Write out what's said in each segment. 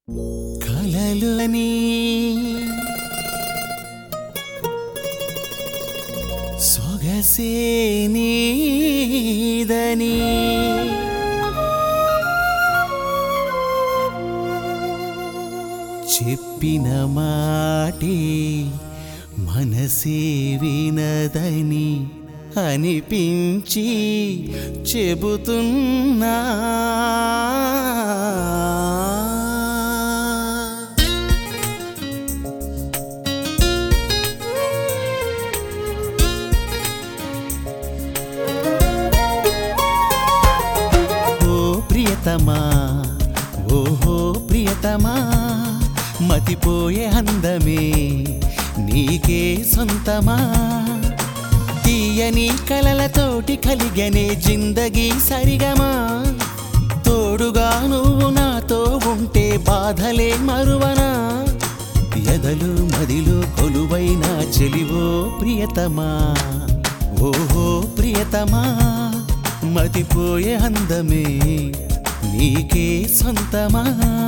కలలుని సొగసే నీదని చెప్పిన మాటే మనసే వినదని అనిపించి చెబుతున్నా ఓ ప్రియతమా ఓహో ప్రియతమా మతిపోయే అందమే నీకే సొంతమా తీయని కలలతోటి కలిగనే జిందగీ సరిగమా తోడుగా నువ్వు నాతో ఉంటే బాధలే మరువనా ఎదలు మదిలో కొలువైన చెలివో ప్రియతమా ఓహో ప్రియతమా మతిపోయే అందమే నీకే సొంతమా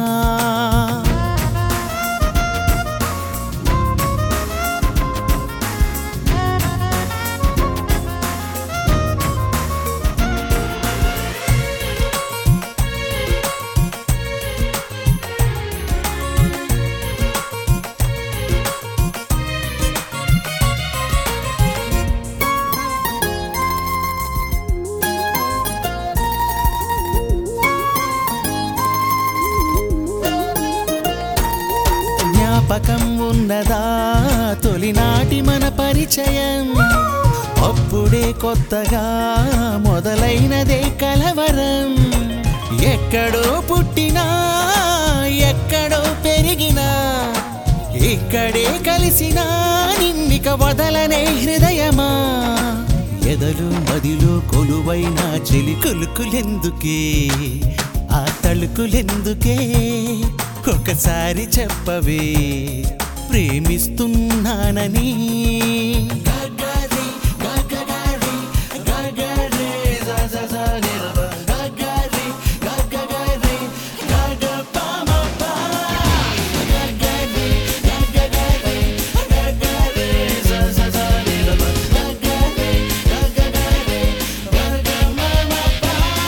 జ్ఞాపకం ఉన్నదా తొలినాటి మన పరిచయం అప్పుడే కొత్తగా మొదలైనదే కలవరం ఎక్కడో పుట్టినా ఎక్కడో పెరిగినా ఇక్కడే కలిసినా నిన్నిక వదలనే హృదయమా ఎదలు మదిలో కొలువైన చెలి కొలుకులెందుకే ఆ తళుకులెందుకే ఒకసారి చెప్పవే ప్రేమిస్తున్నానని గగరి, గగగరి, గగరి, జజజని రబ. గగరి, గగగరి, గగపమప. గగరి, గగగరి, గగరి, జజజని రబ. గగరి, గగగరి, గగమమప.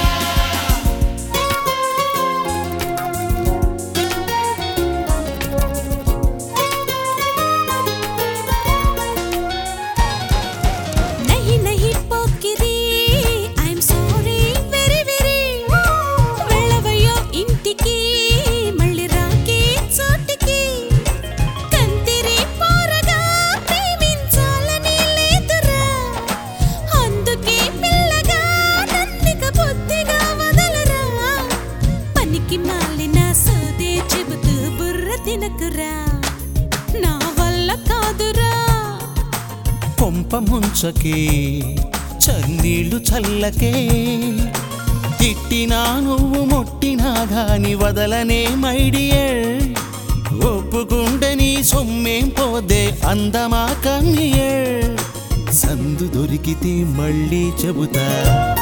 नहीं नहीं పోకిరి ఐఎమ్ సారీ వెరీ వెరీ వెళ్ళవయ్యో ఇంటికి మళ్ళీ రాకే చోటికి కంతిరి పోరగా ప్రేమించాలని లేదురా అందుకే పిల్లగా నన్నిక బుద్ధిగా వదలరా పనికి మాలిన సోదే చెబుతూ బుర్ర తినకురా నా వల్ల కాదురా కొంప ముంచకే చన్నీళ్లు చల్లకే తిట్టినా నువ్వు ముట్టినా గాని వదలనే మైడియర్ ఒప్పుకుంటే నీ సొమ్మేం పోదే అందమా కన్నియర్ సందు దొరికితే మళ్ళీ చెబుతా